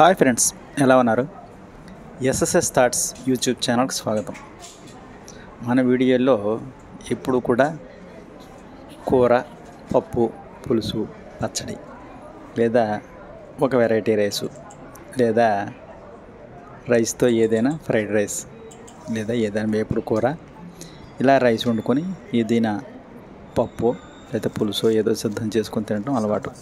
hi friends ఎలా ఉన్నారు SSS thoughts YouTube ఛానల్కి స్వాగతం మన వీడియోల్లో ఎప్పుడు కూడా కూర పప్పు పులుసు పచ్చడి లేదా ఒక వెరైటీ రైసు లేదా రైస్తో ఏదైనా ఫ్రైడ్ రైస్ లేదా ఏదైనా వేపుడు కూర ఇలా రైస్ వండుకొని ఏదైనా పప్పు లేదా పులుసు ఏదో సిద్ధం చేసుకొని తినడం అలవాటు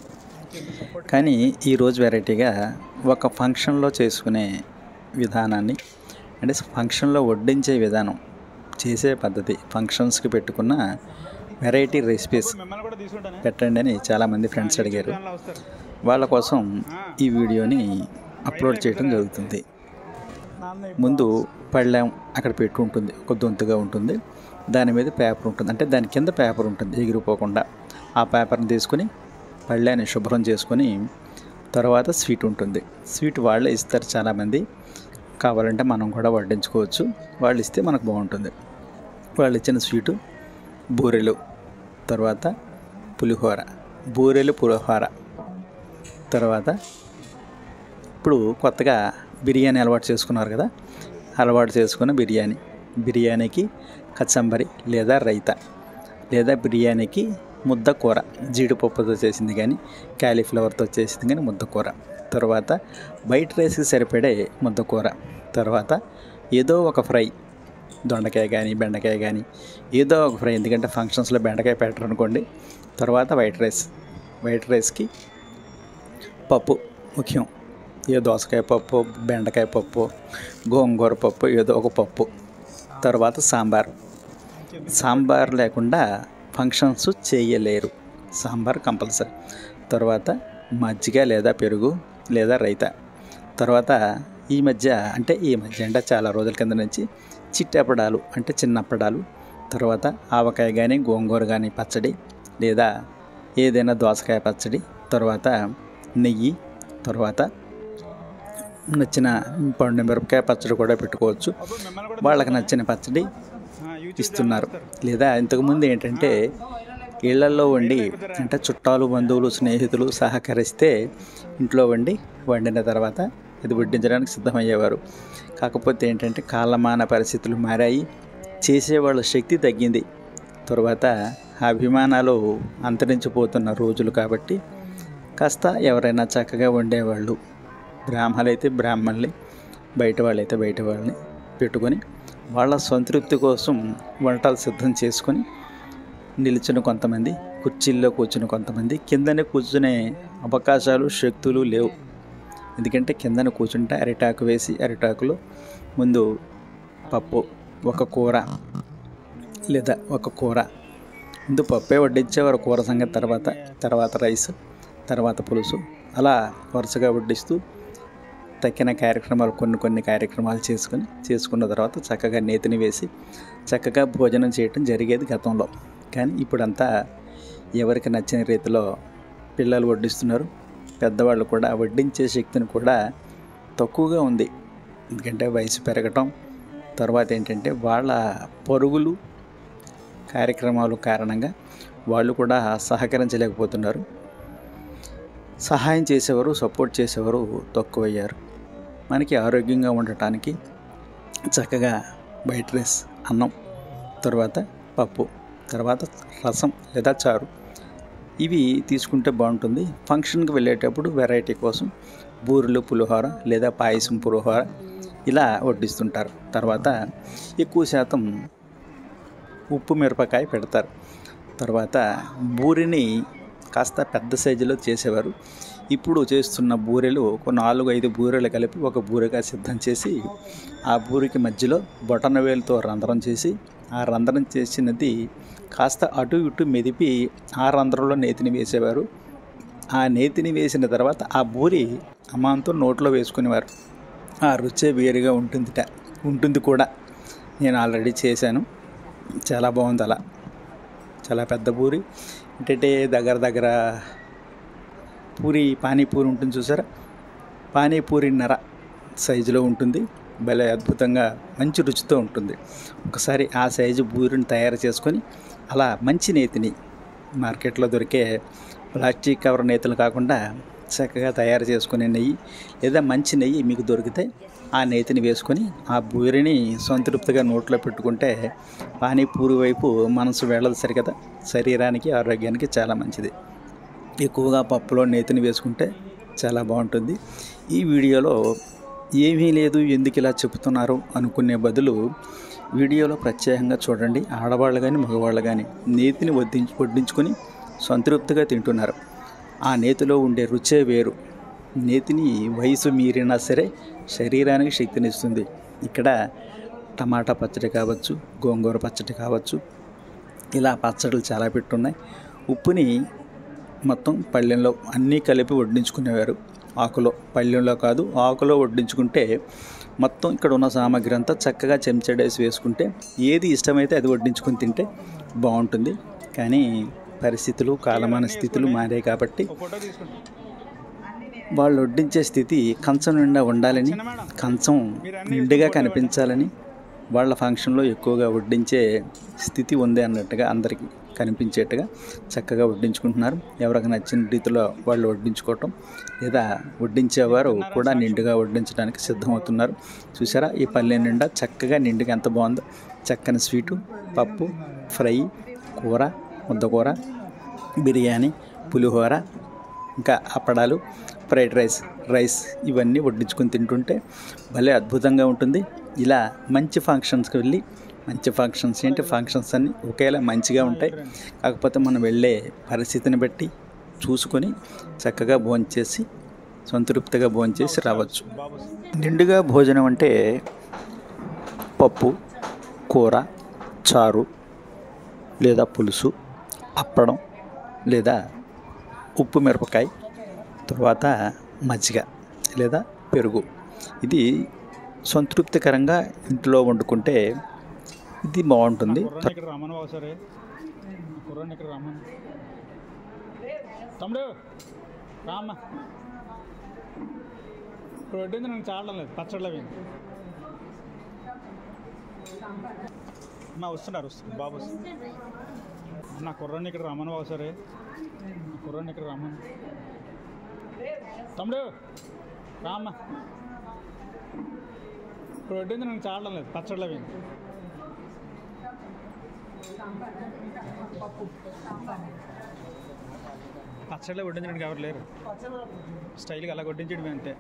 కానీ ఈరోజు వెరైటీగా ఒక ఫంక్షన్లో చేసుకునే విధానాన్ని అంటే ఫంక్షన్లో వడ్డించే విధానం చేసే పద్ధతి ఫంక్షన్స్కి పెట్టుకున్న వెరైటీ రెసిపీస్ పెట్టండి అని చాలామంది ఫ్రెండ్స్ అడిగారు వాళ్ళ కోసం ఈ వీడియోని అప్లోడ్ చేయడం జరుగుతుంది ముందు పళ్ళెం అక్కడ పెట్టి ఉంటుంది ఒక దొంతుగా ఉంటుంది దాని మీద పేపర్ ఉంటుంది అంటే దాని కింద పేపర్ ఉంటుంది ఎగిరిపోకుండా ఆ పేపర్ని తీసుకుని పళ్ళాన్ని శుభ్రం చేసుకొని తర్వాత స్వీట్ ఉంటుంది స్వీట్ వాళ్ళే ఇస్తారు చాలామంది కావాలంటే మనం కూడా వడ్డించుకోవచ్చు వాళ్ళు ఇస్తే మనకు బాగుంటుంది వాళ్ళు ఇచ్చిన స్వీటు బూరెలు తర్వాత పులిహోర బూరెలు పులిహోర తర్వాత ఇప్పుడు కొత్తగా బిర్యానీ అలవాటు చేసుకున్నారు కదా అలవాటు చేసుకున్న బిర్యానీ బిర్యానీకి కచంబరి లేదా రైతా లేదా బిర్యానీకి ముద్ద కూర జీడిపప్పుతో చేసింది కానీ క్యాలీఫ్లవర్తో చేసింది కానీ ముద్ద కూర తర్వాత వైట్ రైస్కి సరిపడే ముద్ద కూర తర్వాత ఏదో ఒక ఫ్రై దొండకాయ కానీ బెండకాయ కానీ ఏదో ఒక ఫ్రై ఎందుకంటే ఫంక్షన్స్లో బెండకాయ పెట్టరు అనుకోండి తర్వాత వైట్ రైస్ వైట్ రైస్కి పప్పు ముఖ్యం ఏ దోసకాయ పప్పు బెండకాయ పప్పు గోంగూర పప్పు ఏదో ఒక పప్పు తర్వాత సాంబార్ సాంబార్ లేకుండా ఫంక్షన్స్ చేయలేరు సాంబార్ కంపల్సరీ తర్వాత మజ్జిగ లేదా పెరుగు లేదా రైతా తర్వాత ఈ మధ్య అంటే ఈ మధ్య అంటే చాలా రోజుల కింద నుంచి చిట్టప్పడాలు అంటే చిన్నప్పడాలు తర్వాత ఆవకాయ కానీ గోంగూర కానీ పచ్చడి లేదా ఏదైనా దోసకాయ పచ్చడి తర్వాత నెయ్యి తర్వాత నచ్చిన పండు మిరపకాయ పచ్చడి కూడా పెట్టుకోవచ్చు వాళ్ళకి నచ్చిన పచ్చడి ఇస్తున్నారు లేదా ఇంతకుముందు ఏంటంటే ఇళ్లలో వండి అంటే చుట్టాలు బంధువులు స్నేహితులు సహకరిస్తే ఇంట్లో వండి వండిన తర్వాత ఇది వడ్డించడానికి సిద్ధమయ్యేవారు కాకపోతే ఏంటంటే కాలమాన పరిస్థితులు మారాయి చేసేవాళ్ళ శక్తి తగ్గింది తర్వాత అభిమానాలు అంతరించిపోతున్న రోజులు కాబట్టి కాస్త ఎవరైనా చక్కగా వండేవాళ్ళు బ్రాహ్మణులు అయితే బ్రాహ్మణుల్ని బయట వాళ్ళైతే బయట వాళ్ళని పెట్టుకొని వాళ్ళ సంతృప్తి కోసం వంటలు సిద్ధం చేసుకొని నిలిచిన కొంతమంది కుర్చీల్లో కూర్చుని కొంతమంది కిందనే కూర్చునే అవకాశాలు శక్తులు లేవు ఎందుకంటే కిందన కూర్చుంటే అరిటాకు వేసి అరిటాకులో ముందు పప్పు ఒక కూర లేదా ఒక కూర ముందు పప్పే వడ్డించేవారు కూర సంగతి తర్వాత తర్వాత రైస్ తర్వాత పులుసు అలా వరుసగా వడ్డిస్తూ తక్కిన కార్యక్రమాలు కొన్ని కొన్ని కార్యక్రమాలు చేసుకుని చేసుకున్న తర్వాత చక్కగా నేతిని వేసి చక్కగా భోజనం చేయటం జరిగేది గతంలో కానీ ఇప్పుడంతా ఎవరికి నచ్చిన రీతిలో పిల్లలు వడ్డిస్తున్నారు పెద్దవాళ్ళు కూడా వడ్డించే శక్తిని కూడా తక్కువగా ఉంది ఎందుకంటే వయసు పెరగటం తర్వాత ఏంటంటే వాళ్ళ పరుగులు కార్యక్రమాలు కారణంగా వాళ్ళు కూడా సహకరించలేకపోతున్నారు సహాయం చేసేవారు సపోర్ట్ చేసేవారు తక్కువయ్యారు మనకి ఆరోగ్యంగా ఉండటానికి చక్కగా వైట్ రైస్ అన్నం తర్వాత పప్పు తర్వాత రసం లేదా చారు ఇవి తీసుకుంటే బాగుంటుంది ఫంక్షన్కి వెళ్ళేటప్పుడు వెరైటీ కోసం బూరెలు పులిహోర లేదా పాయసం పులిహోర ఇలా వడ్డిస్తుంటారు తర్వాత ఎక్కువ శాతం ఉప్పు మిరపకాయ పెడతారు తర్వాత బూరిని కాస్త పెద్ద సైజులో చేసేవారు ఇప్పుడు చేస్తున్న బూరెలు ఒక నాలుగు ఐదు బూరెలు కలిపి ఒక బూరెగా సిద్ధం చేసి ఆ బూరికి మధ్యలో బొటన వేలుతో రంధ్రం చేసి ఆ రంధ్రం చేసినది కాస్త అటు ఇటు మెదిపి ఆ రంధ్రంలో నేతిని వేసేవారు ఆ నేతిని వేసిన తర్వాత ఆ బూరి అమాంతో నోట్లో వేసుకునేవారు ఆ రుచే వేరుగా ఉంటుందిట ఉంటుంది కూడా నేను ఆల్రెడీ చేశాను చాలా బాగుంది అలా చాలా పెద్ద పూరి ఏంటంటే దగ్గర దగ్గర పూరి పానీపూరి ఉంటుంది చూసారా పానీపూరి నర సైజులో ఉంటుంది భలే అద్భుతంగా మంచి రుచితో ఉంటుంది ఒకసారి ఆ సైజు పూరిని తయారు చేసుకొని అలా మంచి నేతిని మార్కెట్లో దొరికే ప్లాస్టిక్ కవర్ నేతలు కాకుండా చక్కగా తయారు చేసుకునే నెయ్యి లేదా మంచి నెయ్యి మీకు దొరికితే ఆ నెయ్యిని వేసుకొని ఆ బూరిని సంతృప్తిగా నోట్లో పెట్టుకుంటే పానీపూరి వైపు మనసు వెళ్ళదు సరికదా శరీరానికి ఆరోగ్యానికి చాలా మంచిది ఎక్కువగా పప్పులో నేతిని వేసుకుంటే చాలా బాగుంటుంది ఈ వీడియోలో ఏమీ లేదు ఎందుకు ఇలా చెప్తున్నారు అనుకునే బదులు వీడియోలో ప్రత్యేకంగా చూడండి ఆడవాళ్ళు కానీ మగవాళ్ళు కానీ నేతిని వడ్డించి వడ్డించుకొని సంతృప్తిగా తింటున్నారు ఆ నేతిలో ఉండే రుచే వేరు నేతిని వయసు మీరినా సరే శరీరానికి శక్తినిస్తుంది ఇక్కడ టమాటా పచ్చడి కావచ్చు గోంగూర పచ్చడి కావచ్చు ఇలా పచ్చళ్ళు చాలా పెట్టున్నాయి ఉప్పుని మొత్తం పళ్ళెంలో అన్నీ కలిపి వడ్డించుకునేవారు ఆకులో పళ్ళెంలో కాదు ఆకులో వడ్డించుకుంటే మొత్తం ఇక్కడ ఉన్న సామాగ్రి అంతా చక్కగా చెంచడేసి వేసుకుంటే ఏది ఇష్టమైతే అది వడ్డించుకొని తింటే బాగుంటుంది కానీ పరిస్థితులు కాలమాన స్థితులు మారాయి కాబట్టి వాళ్ళు వడ్డించే స్థితి కంచం నిండా ఉండాలని కంచం నిండుగా కనిపించాలని వాళ్ళ ఫంక్షన్లో ఎక్కువగా వడ్డించే స్థితి ఉంది అన్నట్టుగా అందరికీ కనిపించేట్టుగా చక్కగా వడ్డించుకుంటున్నారు ఎవరికి నచ్చిన రీతిలో వాళ్ళు వడ్డించుకోవటం లేదా వడ్డించేవారు కూడా నిండుగా వడ్డించడానికి సిద్ధమవుతున్నారు చూసారా ఈ పల్లె నిండా చక్కగా నిండుగా ఎంత బాగుందో చక్కని స్వీటు పప్పు ఫ్రై కూర ముద్దకూర బిర్యానీ పులిహోర ఇంకా అప్పడాలు ఫ్రైడ్ రైస్ రైస్ ఇవన్నీ వడ్డించుకొని తింటుంటే భలే అద్భుతంగా ఉంటుంది ఇలా మంచి ఫంక్షన్స్కి వెళ్ళి మంచి ఫంక్షన్స్ ఏంటి ఫంక్షన్స్ అన్నీ ఒకేలా మంచిగా ఉంటాయి కాకపోతే మనం వెళ్ళే పరిస్థితిని బట్టి చూసుకొని చక్కగా భోంచేసి సంతృప్తిగా భోంచేసి రావచ్చు నిండుగా భోజనం అంటే పప్పు కూర చారు లేదా పులుసు అప్పడం లేదా ఉప్పు మిరపకాయ తర్వాత మజ్జిగ లేదా పెరుగు ఇది సంతృప్తికరంగా ఇంట్లో వండుకుంటే ఇది బాగుంటుంది కుర్రాన్ని ఇక్కడ రమ్మను ఒకసారి కుర్రాన్ని ఇక్కడ రమ్మను తమ్ముడు రామ్మ ఇప్పుడు వడ్డింది నేను చాలడం లేదు పచ్చళ్ళు అవి అమ్మా వస్తున్నారు వస్తున్నారు బాబు వస్తున్నారు నా కుర్రాన్ని ఇక్కడ రమ్మను ఒకసారి నా కుర్రాన్ని ఇక్కడ రమ్మను తమ్ముడు రామ్మ ఇప్పుడు వడ్డింది నేను చాలడం లేదు పచ్చళ్ళు అవి పచ్చడిలో వడ్డించడానికి ఎవరు లేరు స్టైల్గా అలా వడ్డించడం అంతే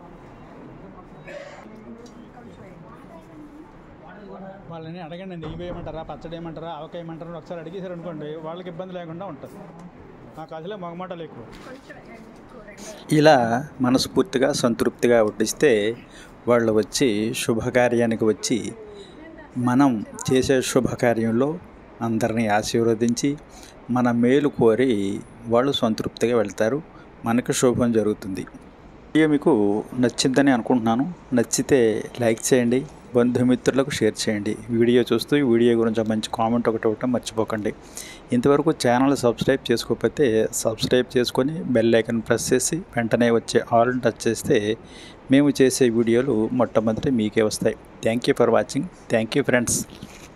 వాళ్ళని అడగండి నెయ్యి వేయమంటారా పచ్చడి వేయమంటారా ఆవకాయ వేయమంటారా అని ఒకసారి అడిగేసారు అనుకోండి వాళ్ళకి ఇబ్బంది లేకుండా ఉంటుంది నాకు అసలే మొగమాటలు ఎక్కువ ఇలా మనస్ఫూర్తిగా సంతృప్తిగా వడ్డిస్తే వాళ్ళు వచ్చి శుభకార్యానికి వచ్చి మనం చేసే శుభకార్యంలో అందరినీ ఆశీర్వదించి మన మేలు కోరి వాళ్ళు సంతృప్తిగా వెళ్తారు మనకు శుభం జరుగుతుంది వీడియో మీకు నచ్చిందని అనుకుంటున్నాను నచ్చితే లైక్ చేయండి బంధుమిత్రులకు షేర్ చేయండి వీడియో చూస్తూ ఈ వీడియో గురించి మంచి కామెంట్ ఒకటి ఇవ్వటం మర్చిపోకండి ఇంతవరకు ఛానల్ సబ్స్క్రైబ్ చేసుకోకపోతే సబ్స్క్రైబ్ చేసుకొని బెల్ ఐకన్ ప్రెస్ చేసి వెంటనే వచ్చే ఆల్ టచ్ చేస్తే మేము చేసే వీడియోలు మొట్టమొదటి మీకే వస్తాయి thank you for watching thank you friends